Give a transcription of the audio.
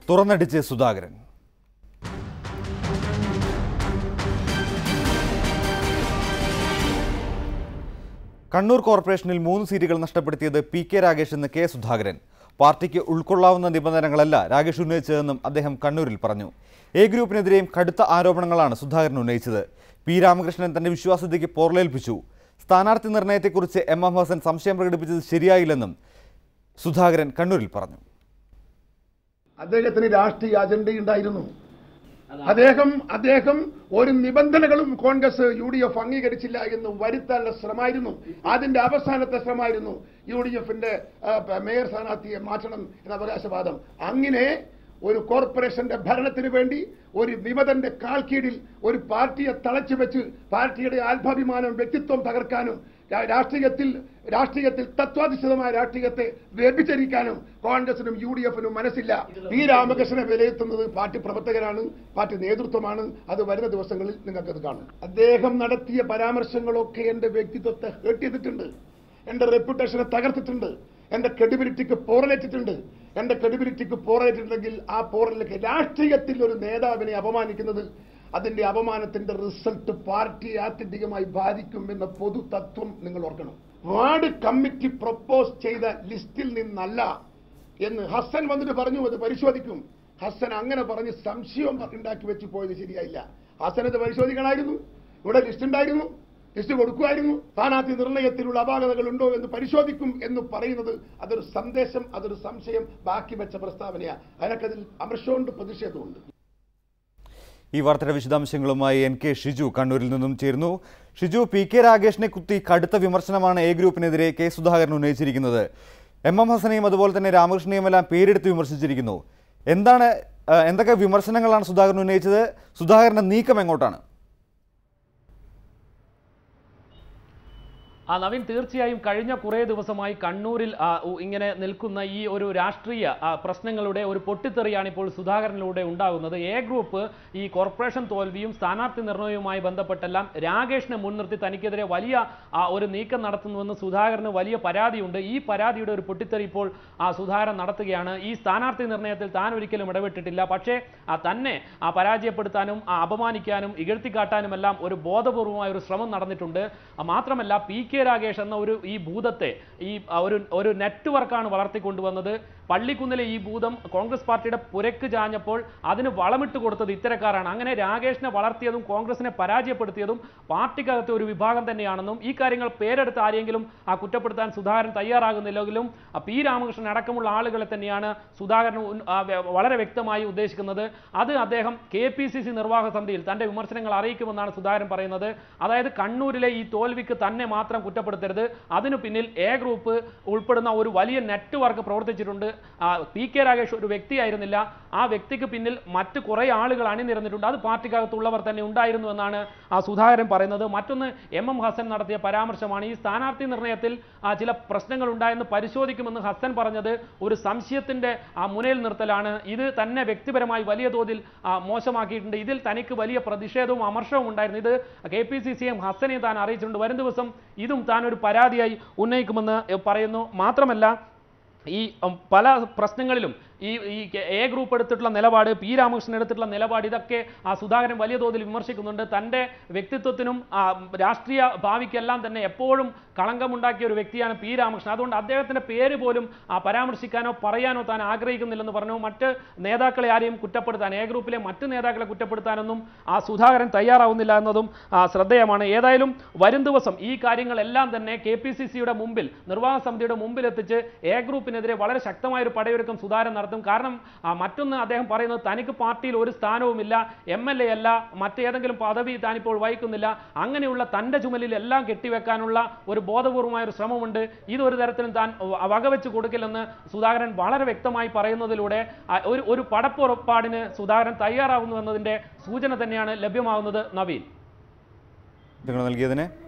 തുറന്നടിച്ച് സുധാകരൻ കണ്ണൂർ കോർപ്പറേഷനിൽ മൂന്ന് സീറ്റുകൾ നഷ്ടപ്പെടുത്തിയത് പി കെ രാഗേഷ് എന്ന് കെ സുധാകരൻ പാർട്ടിക്ക് ഉൾക്കൊള്ളാവുന്ന നിബന്ധനകളല്ല രാഗേഷ് ഉന്നയിച്ചതെന്നും അദ്ദേഹം കണ്ണൂരിൽ പറഞ്ഞു എ ഗ്രൂപ്പിനെതിരെയും കടുത്ത ആരോപണങ്ങളാണ് സുധാകരൻ ഉന്നയിച്ചത് പി രാമകൃഷ്ണൻ തന്റെ വിശ്വാസ്യതയ്ക്ക് പോർലേൽപ്പിച്ചു സ്ഥാനാർത്ഥി നിർണയത്തെക്കുറിച്ച് എം എം ഹസൻ സംശയം പ്രകടിപ്പിച്ചത് ശരിയായില്ലെന്നും സുധാകരൻ കണ്ണൂരിൽ പറഞ്ഞു അദ്ദേഹത്തിന് രാഷ്ട്രീയ അജണ്ടയുണ്ടായിരുന്നു അദ്ദേഹം അദ്ദേഹം ഒരു നിബന്ധനകളും കോൺഗ്രസ് യു ഡി എഫ് അംഗീകരിച്ചില്ല എന്ന് വരുത്താനുള്ള ശ്രമമായിരുന്നു അതിന്റെ അവസാനത്തെ ശ്രമമായിരുന്നു യു ഡി എഫിന്റെ മേയർ സ്ഥാനാർത്ഥിയെ മാറ്റണം എന്ന അവകാശവാദം അങ്ങനെ ഒരു കോർപ്പറേഷന്റെ ഭരണത്തിന് വേണ്ടി ഒരു വിമതന്റെ കാൽക്കീഴിൽ ഒരു പാർട്ടിയെ തളച്ചു വെച്ച് പാർട്ടിയുടെ ആത്മാഭിമാനം വ്യക്തിത്വം തകർക്കാനും രാ- രാഷ്ട്രീയത്തിൽ രാഷ്ട്രീയത്തിൽ തത്വാധിഷ്ഠിതമായ രാഷ്ട്രീയത്തെ വ്യഭിചരിക്കാനും കോൺഗ്രസിനും യു ഡി എഫിനും മനസ്സില്ല പി രാമകൃഷ്ണനെ വിലയിരുത്തുന്നത് പാർട്ടി പ്രവർത്തകരാണ് പാർട്ടി നേതൃത്വമാണ് അത് വരുന്ന ദിവസങ്ങളിൽ നിങ്ങൾക്കത് കാണും അദ്ദേഹം നടത്തിയ പരാമർശങ്ങളൊക്കെ എന്റെ വ്യക്തിത്വത്തെ ഹേർട്ട് ചെയ്തിട്ടുണ്ട് എന്റെ റെപ്യൂട്ടേഷനെ തകർത്തിട്ടുണ്ട് എന്റെ ക്രെഡിബിലിറ്റിക്ക് പോറലേറ്റിട്ടുണ്ട് എന്റെ ക്രെഡിബിലിറ്റിക്ക് പോറലേറ്റിട്ടുണ്ടെങ്കിൽ ആ പോറലേക്ക് രാഷ്ട്രീയത്തിൽ ഒരു നേതാവിനെ അപമാനിക്കുന്നത് അതിന്റെ അപമാനത്തിന്റെ റിസൾട്ട് പാർട്ടിയെ ആത്യന്തികമായി ബാധിക്കും എന്ന പൊതു തത്വം നിങ്ങൾ ഓർക്കണം വാർഡ് കമ്മിറ്റി പ്രപ്പോസ് ചെയ്ത ലിസ്റ്റിൽ നിന്നല്ല എന്ന് ഹസൻ വന്നിട്ട് പറഞ്ഞു അത് പരിശോധിക്കും ഹസൻ അങ്ങനെ പറഞ്ഞ് സംശയം ഉണ്ടാക്കി വെച്ച് പോയത് ശരിയായില്ല ഹസൻ അത് പരിശോധിക്കണമായിരുന്നു ഇവിടെ ലിസ്റ്റ് ഉണ്ടായിരുന്നു ലിസ്റ്റ് കൊടുക്കുമായിരുന്നു സ്ഥാനാർത്ഥി നിർണയത്തിലുള്ള അപാകതകൾ ഉണ്ടോ എന്ന് പരിശോധിക്കും എന്ന് പറയുന്നത് അതൊരു സന്ദേശം അതൊരു സംശയം ബാക്കി വെച്ച പ്രസ്താവനയാണ് അതിനൊക്കെ അമർഷമുണ്ട് പ്രതിഷേധമുണ്ട് ഈ വാർത്തയുടെ വിശദാംശങ്ങളുമായി എൻ കെ ഷിജു കണ്ണൂരിൽ നിന്നും ചേരുന്നു ഷിജു പി കെ രാഗേഷിനെ കുത്തി കടുത്ത വിമർശനമാണ് എ ഗ്രൂപ്പിനെതിരെ കെ സുധാകരൻ ഉന്നയിച്ചിരിക്കുന്നത് എം എം ഹസനെയും അതുപോലെ തന്നെ രാമകൃഷ്ണനെയും എല്ലാം പേരെടുത്ത് വിമർശിച്ചിരിക്കുന്നു എന്താണ് ആ, എന്തൊക്കെ വിമർശനങ്ങളാണ് സുധാകരൻ ഉന്നയിച്ചത് സുധാകരന്റെ നീക്കം എങ്ങോട്ടാണ് ആ നവീൻ തീർച്ചയായും കഴിഞ്ഞ കുറേ ദിവസമായി കണ്ണൂരിൽ ആ, ഉ- ഇങ്ങനെ നിൽക്കുന്ന ഈ ഒരു രാഷ്ട്രീയ ആ, പ്രശ്നങ്ങളുടെ ഒരു പൊട്ടിത്തെറിയാണ് ഇപ്പോൾ സുധാകരനിലൂടെ ഉണ്ടാകുന്നത് എ ഗ്രൂപ്പ് ഈ കോർപ്പറേഷൻ തോൽവിയും സ്ഥാനാർത്ഥി നിർണയവുമായി ബന്ധപ്പെട്ടെല്ലാം രാകേഷിനെ മുൻനിർത്തി തനിക്കെതിരെ വലിയ ആ, ഒരു നീക്കം നടത്തുന്നുവെന്ന് സുധാകരന് വലിയ പരാതിയുണ്ട് ഈ പരാതിയുടെ ഒരു പൊട്ടിത്തെറി ഇപ്പോൾ ആ, സുധാകരൻ നടത്തുകയാണ് ഈ സ്ഥാനാർത്ഥി നിർണയത്തിൽ താൻ ഒരിക്കലും ഇടപെട്ടിട്ടില്ല പക്ഷേ ആ, തന്നെ ആ, പരാജയപ്പെടുത്താനും ആ, അപമാനിക്കാനും ഇകഴ്ത്തിക്കാട്ടാനുമെല്ലാം ഒരു ബോധപൂർവമായ ഒരു ശ്രമം നടന്നിട്ടുണ്ട് ആ, മാത്രമല്ല പി കെ രാഗേഷ് എന്ന ഒരു ഈ ഭൂതത്തെ ഈ ആ, ഒരു ഒരു നെറ്റ്വർക്കാണ് വളർത്തിക്കൊണ്ടുവന്നത് പള്ളിക്കുന്നിലെ ഈ ഭൂതം കോൺഗ്രസ് പാർട്ടിയുടെ പുരക്ക് ചാഞ്ഞപ്പോൾ അതിന് വളമിട്ട് കൊടുത്തത് ഇത്തരക്കാരാണ് അങ്ങനെ രാകേഷിനെ വളർത്തിയതും കോൺഗ്രസിനെ പരാജയപ്പെടുത്തിയതും പാർട്ടിക്കകത്തെ ഒരു വിഭാഗം തന്നെയാണെന്നും ഈ കാര്യങ്ങൾ പേരെടുത്ത് ആരെങ്കിലും ആ കുറ്റപ്പെടുത്താൻ സുധാകരൻ തയ്യാറാകുന്നില്ലെങ്കിലും ആ, പി രാമകൃഷ്ണൻ അടക്കമുള്ള ആളുകളെ തന്നെയാണ് സുധാകരൻ ഉൻ- ആ, വെ- വളരെ വ്യക്തമായി ഉദ്ദേശിക്കുന്നത് അത് അദ്ദേഹം കെ പി സി സി നിർവാഹക സമിതിയിൽ തന്റെ വിമർശനങ്ങൾ അറിയിക്കുമെന്നാണ് സുധാകരൻ പറയുന്നത് അതായത് കണ്ണൂരിലെ ഈ തോൽവിക്ക് തന്നെ മാത്രം കുറ്റപ്പെടുത്തരുത് അതിനു പിന്നിൽ എ ഗ്രൂപ്പ് ഉൾപ്പെടുന്ന ഒരു വലിയ നെറ്റ്വർക്ക് പ്രവർത്തിച്ചിട്ടുണ്ട് ആ, പി കെ രാഗേഷ് ഒരു വ്യക്തിയായിരുന്നില്ല ആ വ്യക്തിക്ക് പിന്നിൽ മറ്റ് കുറേ ആളുകൾ അണിനിരന്നിട്ടുണ്ട് അത് പാർട്ടിക്കകത്തുള്ളവർ തന്നെ ഉണ്ടായിരുന്നു എന്നാണ് ആ സുധാകരൻ പറയുന്നത് മറ്റൊന്ന് എം എം ഹസൻ നടത്തിയ പരാമർശമാണ് ഈ സ്ഥാനാർത്ഥി നിർണയത്തിൽ ആ, ചില പ്രശ്നങ്ങൾ ഉണ്ടായെന്ന് പരിശോധിക്കുമെന്ന് ഹസൻ പറഞ്ഞത് ഒരു സംശയത്തിന്റെ ആ മുനയിൽ നിർത്തലാണ് ഇത് തന്നെ വ്യക്തിപരമായി വലിയ തോതിൽ ആ, മോശമാക്കിയിട്ടുണ്ട് ഇതിൽ തനിക്ക് വലിയ പ്രതിഷേധവും അമർഷവും ഉണ്ടായിരുന്നു ഇത് കെ പി സി സിയും ഹസനെയും താൻ അറിയിച്ചിട്ടുണ്ട് വരും ദിവസം ഇതും താൻ ഒരു പരാതിയായി ഉന്നയിക്കുമെന്ന് എ, പറയുന്നു മാത്രമല്ല ഈ ഉം, പല പ്രശ്നങ്ങളിലും ഈ ഈ കെ- എ ഗ്രൂപ്പ് എടുത്തിട്ടുള്ള നിലപാട് പി രാമകൃഷ്ണൻ എടുത്തിട്ടുള്ള നിലപാട് ഇതൊക്കെ ആ സുധാകരൻ വലിയ തോതിൽ വിമർശിക്കുന്നുണ്ട് തൻ്റെ വ്യക്തിത്വത്തിനും ആ, രാഷ്ട്രീയ ഭാവിക്കെല്ലാം തന്നെ എപ്പോഴും കളങ്കമുണ്ടാക്കിയ ഒരു വ്യക്തിയാണ് പി രാമകൃഷ്ണൻ അതുകൊണ്ട് അദ്ദേഹത്തിൻ്റെ പേര് പോലും ആ, പരാമർശിക്കാനോ പറയാനോ താൻ ആഗ്രഹിക്കുന്നില്ലെന്ന് പറഞ്ഞു മറ്റ് നേതാക്കളെ ആരെയും കുറ്റപ്പെടുത്താൻ എ ഗ്രൂപ്പിലെ മറ്റ് നേതാക്കളെ കുറ്റപ്പെടുത്താനൊന്നും ആ സുധാകരൻ തയ്യാറാവുന്നില്ല എന്നതും ആ, ശ്രദ്ധേയമാണ് ഏതായാലും വരും ദിവസം ഈ കാര്യങ്ങളെല്ലാം തന്നെ കെ പി സി സിയുടെ മുമ്പിൽ നിർവാഹക സമിതിയുടെ മുമ്പിൽ എത്തിച്ച് എ ഗ്രൂപ്പിനെതിരെ വളരെ ശക്തമായ ഒരു പടയൊരുക്കം സുധാകരൻ നടത്തും കാരണം ആ, മറ്റൊന്ന് അദ്ദേഹം പറയുന്നത് തനിക്ക് പാർട്ടിയിൽ ഒരു സ്ഥാനവുമില്ല എം എൽ എ അല്ല മറ്റേതെങ്കിലും പദവി താനിപ്പോൾ വഹിക്കുന്നില്ല അങ്ങനെയുള്ള തൻ്റെ ചുമലിൽ എല്ലാം കെട്ടിവെക്കാനുള്ള ഒരു ബോധപൂർവമായ ഒരു ശ്രമമുണ്ട് ഇതൊരു തരത്തിലും താൻ വ- വകവെച്ച് കൊടുക്കില്ലെന്ന് സുധാകരൻ വളരെ വ്യക്തമായി പറയുന്നതിലൂടെ ആ, ഒരു ഒരു പടപ്പുറപ്പാടിന് സുധാകരൻ തയ്യാറാവുന്നു എന്നതിൻ്റെ സൂചന തന്നെയാണ് ലഭ്യമാകുന്നത് നവീൻ നിങ്ങൾ നൽകിയതിന്